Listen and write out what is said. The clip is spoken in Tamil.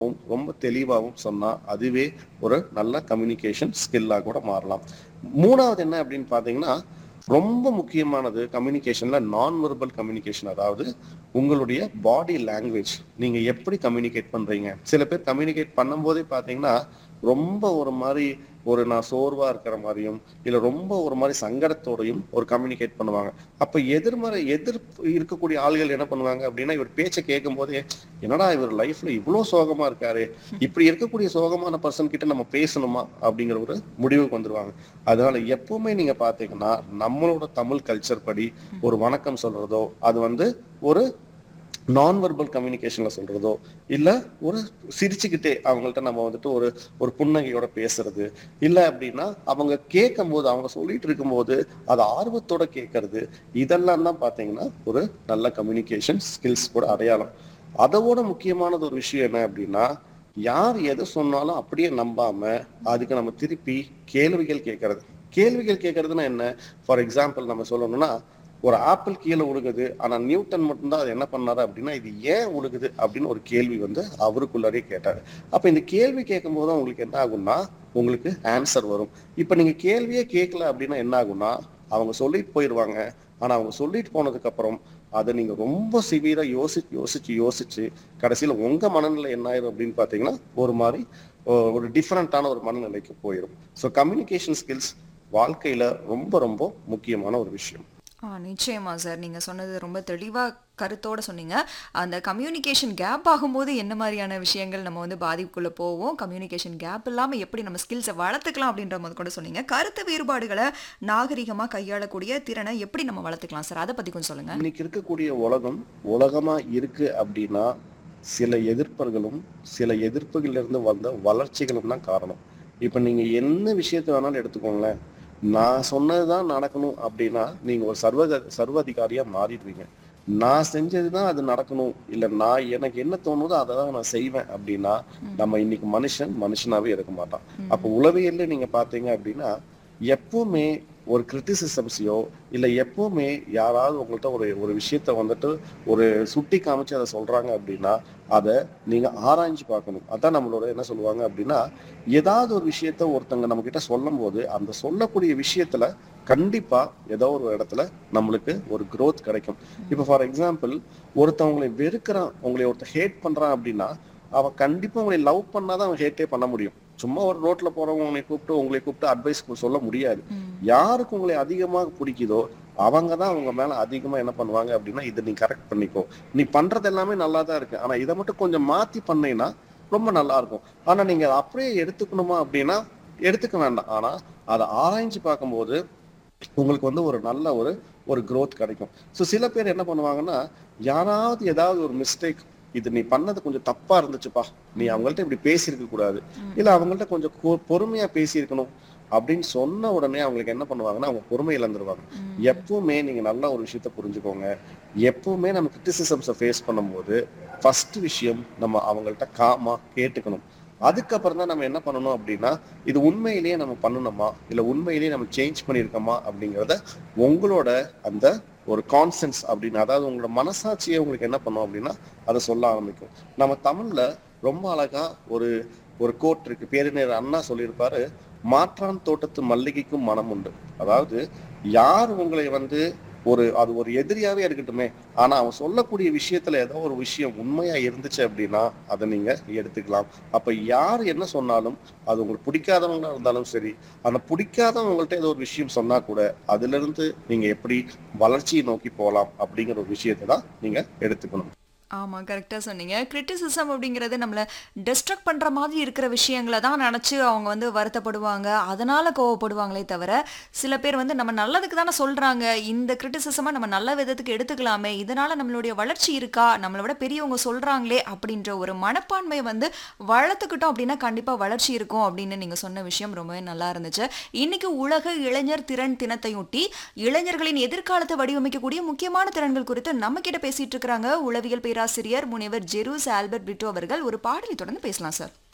ரொம்ப தெளிவாகவும் சொன்னா அதுவே ஒரு நல்ல கம்யூனிகேஷன் ஸ்கில்லா கூட மாறலாம் மூணாவது என்ன அப்படின்னு பாத்தீங்கன்னா ரொம்ப முக்கியமானது கம்யூனிகேஷன்ல நான் வெர்பல் கம்யூனிகேஷன் அதாவது உங்களுடைய பாடி லாங்குவேஜ் நீங்க எப்படி கம்யூனிகேட் பண்றீங்க சில பேர் கம்யூனிகேட் பண்ணும்போதே பாத்தீங்கன்னா ரொம்ப ஒரு மாதிரி ஒரு நான் சோர்வா இருக்கிற மாதிரியும் இல்ல ரொம்ப ஒரு மாதிரி சங்கடத்தோடையும் ஒரு கம்யூனிகேட் பண்ணுவாங்க அப்ப எதிர்மறை எதிர் இருக்கக்கூடிய ஆள்கள் என்ன பண்ணுவாங்க அப்படின்னா இவர் பேச்சை கேட்கும் போதே என்னடா இவர் லைஃப்ல இவ்வளவு சோகமா இருக்காரு இப்படி இருக்கக்கூடிய சோகமான பர்சன் கிட்ட நம்ம பேசணுமா அப்படிங்கிற ஒரு முடிவுக்கு வந்துருவாங்க அதனால எப்பவுமே நீங்க பாத்தீங்கன்னா நம்மளோட தமிழ் கல்ச்சர் படி ஒரு வணக்கம் சொல்றதோ அது வந்து ஒரு நான் வெர்பல் கம்யூனிகேஷன்ல சொல்றதோ இல்ல ஒரு சிரிச்சுக்கிட்டே அவங்கள்ட்ட நம்ம வந்துட்டு ஒரு ஒரு புன்னகையோட பேசுறது இல்ல அப்படின்னா அவங்க கேட்கும் போது அவங்க சொல்லிட்டு இருக்கும்போது அதை ஆர்வத்தோட கேட்கறது இதெல்லாம் தான் பாத்தீங்கன்னா ஒரு நல்ல கம்யூனிகேஷன் ஸ்கில்ஸ் கூட அடையாளம் அதோட முக்கியமானது ஒரு விஷயம் என்ன அப்படின்னா யார் எதை சொன்னாலும் அப்படியே நம்பாம அதுக்கு நம்ம திருப்பி கேள்விகள் கேட்கறது கேள்விகள் கேட்கறதுன்னா என்ன ஃபார் எக்ஸாம்பிள் நம்ம சொல்லணும்னா ஒரு ஆப்பிள் கீழே உழுகுது ஆனா நியூட்டன் மட்டும்தான் அது என்ன பண்ணாரு அப்படின்னா இது ஏன் உழுகுது அப்படின்னு ஒரு கேள்வி வந்து அவருக்குள்ளாரே கேட்டாரு அப்ப இந்த கேள்வி கேட்கும் போது உங்களுக்கு என்ன ஆகும்னா உங்களுக்கு ஆன்சர் வரும் இப்ப நீங்க கேள்வியே கேட்கல அப்படின்னா என்ன ஆகும்னா அவங்க சொல்லிட்டு போயிடுவாங்க ஆனா அவங்க சொல்லிட்டு போனதுக்கு அப்புறம் அதை நீங்க ரொம்ப சிவியரா யோசிச்சு யோசிச்சு யோசிச்சு கடைசியில உங்க மனநிலை என்ன ஆயிரும் அப்படின்னு பாத்தீங்கன்னா ஒரு மாதிரி ஒரு டிஃப்ரெண்டான ஒரு மனநிலைக்கு போயிடும் ஸோ கம்யூனிகேஷன் ஸ்கில்ஸ் வாழ்க்கையில ரொம்ப ரொம்ப முக்கியமான ஒரு விஷயம் ஆ நிச்சயமா சார் நீங்க சொன்னது ரொம்ப தெளிவா கருத்தோட சொன்னீங்க அந்த கம்யூனிகேஷன் கேப் ஆகும்போது என்ன மாதிரியான விஷயங்கள் நம்ம வந்து பாதிப்புக்குள்ள போவோம் கம்யூனிகேஷன் கேப் இல்லாம எப்படி நம்ம ஸ்கில்ஸை வளர்த்துக்கலாம் அப்படின்ற போது கூட சொன்னீங்க கருத்து வேறுபாடுகளை நாகரிகமா கையாளக்கூடிய திறனை எப்படி நம்ம வளர்த்துக்கலாம் சார் அதை பத்தி கொஞ்சம் சொல்லுங்க இன்னைக்கு இருக்கக்கூடிய உலகம் உலகமா இருக்கு அப்படின்னா சில எதிர்ப்புகளும் சில எதிர்ப்புகள்ல இருந்து வந்த வளர்ச்சிகளும் தான் காரணம் இப்ப நீங்க என்ன விஷயத்த வேணாலும் எடுத்துக்கோங்களேன் நான் சொன்னதுதான் நடக்கணும் அப்படின்னா நீங்க ஒரு சர்வ சர்வாதிகாரியா மாறிடுவீங்க நான் செஞ்சதுதான் அது நடக்கணும் இல்ல நான் எனக்கு என்ன தோணுதோ அதை தான் நான் செய்வேன் அப்படின்னா நம்ம இன்னைக்கு மனுஷன் மனுஷனாவே இருக்க மாட்டான் அப்ப உளவியல்ல நீங்க பாத்தீங்க அப்படின்னா எப்பவுமே ஒரு கிரிட்டிசிசம்ஸையோ இல்ல எப்பவுமே யாராவது உங்கள்கிட்ட ஒரு ஒரு விஷயத்த வந்துட்டு ஒரு சுட்டி காமிச்சு அதை சொல்றாங்க அப்படின்னா அதை நீங்க ஆராய்ஞ்சு பார்க்கணும் அதான் நம்மளோட என்ன சொல்லுவாங்க அப்படின்னா ஏதாவது ஒரு விஷயத்த ஒருத்தங்க நம்ம கிட்ட சொல்லும் போது அந்த சொல்லக்கூடிய விஷயத்துல கண்டிப்பா ஏதோ ஒரு இடத்துல நம்மளுக்கு ஒரு growth கிடைக்கும் இப்போ ஃபார் எக்ஸாம்பிள் ஒருத்தவங்களை வெறுக்கிறான் உங்களை ஒருத்தர் ஹேட் பண்றான் அப்படின்னா அவன் கண்டிப்பா உங்களை லவ் பண்ணாதான் அவன் ஹேட்டே பண்ண முடியும் சும்மா ஒரு ரோட்ல போறவங்க உங்களை கூப்பிட்டு உங்களை கூப்பிட்டு அட்வைஸ் சொல்ல முடியாது யாருக்கு உங்களை அதிகமாக பிடிக்குதோ அவங்க தான் அவங்க மேல அதிகமா என்ன பண்ணுவாங்க அப்படின்னா இதை நீ கரெக்ட் பண்ணிக்கோ நீ பண்றது எல்லாமே நல்லா தான் இருக்கு ஆனா இதை மட்டும் கொஞ்சம் மாத்தி பண்ணீங்கன்னா ரொம்ப நல்லா இருக்கும் ஆனா நீங்க அதை அப்படியே எடுத்துக்கணுமா அப்படின்னா எடுத்துக்க வேண்டாம் ஆனா அதை ஆராய்ஞ்சு பார்க்கும்போது உங்களுக்கு வந்து ஒரு நல்ல ஒரு ஒரு growth கிடைக்கும் ஸோ சில பேர் என்ன பண்ணுவாங்கன்னா யாராவது ஏதாவது ஒரு மிஸ்டேக் இது நீ பண்ணது கொஞ்சம் தப்பா இருந்துச்சுப்பா நீ அவங்கள்ட்ட இப்படி பேசியிருக்க கூடாது இல்ல அவங்கள்ட்ட கொஞ்சம் பொ- பொறுமையா பேசியிருக்கணும் அப்படின்னு சொன்ன உடனே அவங்களுக்கு என்ன பண்ணுவாங்கன்னா அவங்க பொறுமை இழந்துருவாங்க எப்பவுமே நீங்க நல்ல ஒரு விஷயத்த புரிஞ்சுக்கோங்க எப்பவுமே நம்ம கிரிட்டிசிசம்ஸை ஃபேஸ் பண்ணும்போது ஃபர்ஸ்ட் விஷயம் நம்ம அவங்கள்ட்ட காமா கேட்டுக்கணும் அதுக்கப்புறம் தான் நம்ம என்ன பண்ணணும் அப்படின்னா இது உண்மையிலேயே நம்ம பண்ணணுமா இல்ல உண்மையிலேயே நம்ம சேஞ்ச் பண்ணியிருக்கோமா அப்படிங்கிறத உங்களோட அந்த ஒரு கான்சென்ஸ் அப்படின்னு அதாவது உங்களோட மனசாட்சியை உங்களுக்கு என்ன பண்ணும் அப்படின்னா அதை சொல்ல ஆரம்பிக்கும் நம்ம தமிழ்ல ரொம்ப அழகா ஒரு ஒரு கோட் இருக்கு பேரினர் அண்ணா சொல்லியிருப்பாரு மாற்றான் தோட்டத்து மல்லிகைக்கும் மனம் உண்டு அதாவது யார் உங்களை வந்து ஒரு அது ஒரு எதிரியாவே இருக்கட்டுமே ஆனா அவன் சொல்லக்கூடிய விஷயத்துல ஏதோ ஒரு விஷயம் உண்மையா இருந்துச்சு அப்படின்னா அதை நீங்க எடுத்துக்கலாம் அப்ப யார் என்ன சொன்னாலும் அது உங்களுக்கு பிடிக்காதவங்களா இருந்தாலும் சரி அந்த பிடிக்காதவங்கள்ட்ட ஏதோ ஒரு விஷயம் சொன்னா கூட அதுல இருந்து நீங்க எப்படி வளர்ச்சியை நோக்கி போகலாம் அப்படிங்கிற ஒரு விஷயத்தை தான் நீங்க எடுத்துக்கணும் ஆமா கரெக்டா சொன்னீங்க கிரிட்டிசிசம் அப்படிங்கிறது நம்மள டிஸ்ட்ரக்ட் பண்ற மாதிரி இருக்கிற விஷயங்களை தான் நினைச்சு அவங்க வந்து வருத்தப்படுவாங்க அதனால கோவப்படுவாங்களே தவிர சில பேர் வந்து நம்ம நல்லதுக்கு தானே சொல்றாங்க இந்த கிரிட்டிசிசமா நம்ம நல்ல விதத்துக்கு எடுத்துக்கலாமே இதனால நம்மளுடைய வளர்ச்சி இருக்கா நம்மளை விட பெரியவங்க சொல்றாங்களே அப்படின்ற ஒரு மனப்பான்மையை வந்து வளர்த்துக்கிட்டோம் அப்படின்னா கண்டிப்பா வளர்ச்சி இருக்கும் அப்படின்னு நீங்க சொன்ன விஷயம் ரொம்பவே நல்லா இருந்துச்சு இன்னைக்கு உலக இளைஞர் திறன் தினத்தையொட்டி இளைஞர்களின் எதிர்காலத்தை வடிவமைக்கக்கூடிய முக்கியமான திறன்கள் குறித்து நம்ம கிட்ட பேசிட்டு இருக்கிறாங்க உளவியல் பேராசிரியர் முனைவர் ஜெரூஸ் ஆல்பர்ட் பிட்டோ அவர்கள் ஒரு பாடலை தொடர்ந்து பேசலாம் சார்